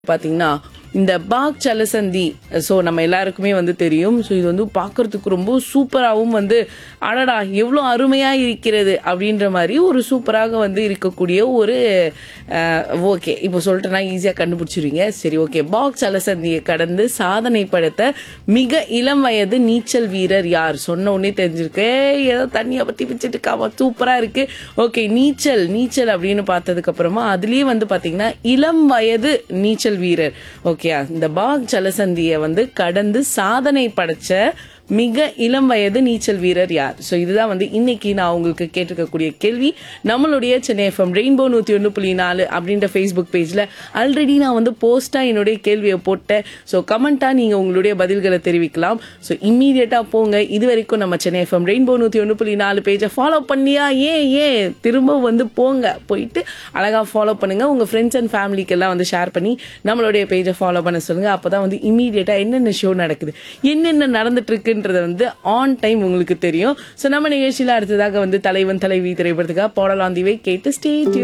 பார்த்தீங்கன்னா இந்த பாக் சலசந்தி ஸோ நம்ம எல்லாருக்குமே வந்து தெரியும் ஸோ இது வந்து பார்க்கறதுக்கு ரொம்ப சூப்பராகவும் வந்து அடடா எவ்வளோ அருமையாக இருக்கிறது அப்படின்ற மாதிரி ஒரு சூப்பராக வந்து இருக்கக்கூடிய ஒரு ஓகே இப்போ சொல்லிட்டேன்னா ஈஸியாக கண்டுபிடிச்சிருவீங்க சரி ஓகே பாக் சலசந்தியை கடந்து சாதனை படைத்த மிக இளம் வயது நீச்சல் வீரர் யார் சொன்ன உடனே தெரிஞ்சிருக்கு ஏய், ஏதோ தண்ணியை பற்றி பிச்சுட்டு இருக்காம சூப்பராக இருக்கு ஓகே நீச்சல் நீச்சல் அப்படின்னு பார்த்ததுக்கு அப்புறமா அதுலயே வந்து பாத்தீங்கன்னா இளம் வயது நீச்சல் வீரர் ஓகே இந்த பாக் ஜலசந்தியை வந்து கடந்து சாதனை படைச்ச மிக இளம் வயது நீச்சல் வீரர் யார் ஸோ இதுதான் வந்து இன்னைக்கு நான் உங்களுக்கு கேட்டிருக்கக்கூடிய கேள்வி நம்மளுடைய சென்னை எஃப்எம் ரெயின்போ நூற்றி ஒன்று புள்ளி நாலு அப்படின்ற ஃபேஸ்புக் பேஜில் ஆல்ரெடி நான் வந்து போஸ்ட்டாக என்னுடைய கேள்வியை போட்டேன் ஸோ கமெண்ட்டாக நீங்கள் உங்களுடைய பதில்களை தெரிவிக்கலாம் ஸோ இம்மீடியட்டாக போங்க இது வரைக்கும் நம்ம சென்னை எஃப்எம் ரெயின்போ நூற்றி ஒன்று புள்ளி நாலு பேஜை ஃபாலோ பண்ணியா ஏன் ஏன் திரும்ப வந்து போங்க போயிட்டு அழகாக ஃபாலோ பண்ணுங்க உங்கள் ஃப்ரெண்ட்ஸ் அண்ட் ஃபேமிலிக்கெல்லாம் வந்து ஷேர் பண்ணி நம்மளுடைய பேஜை ஃபாலோ பண்ண சொல்லுங்க அப்போ தான் வந்து இம்மீடியட்டாக என்னென்ன ஷோ நடக்குது என்னென்ன நடந்துட்டு இருக்குன்றத வந்து ஆன் டைம் உங்களுக்கு தெரியும் ஸோ நம்ம நிகழ்ச்சியில் அடுத்ததாக வந்து தலைவன் தலைவி திரைப்படத்துக்காக பாடலாந்திவை கேட்டு ஸ்டே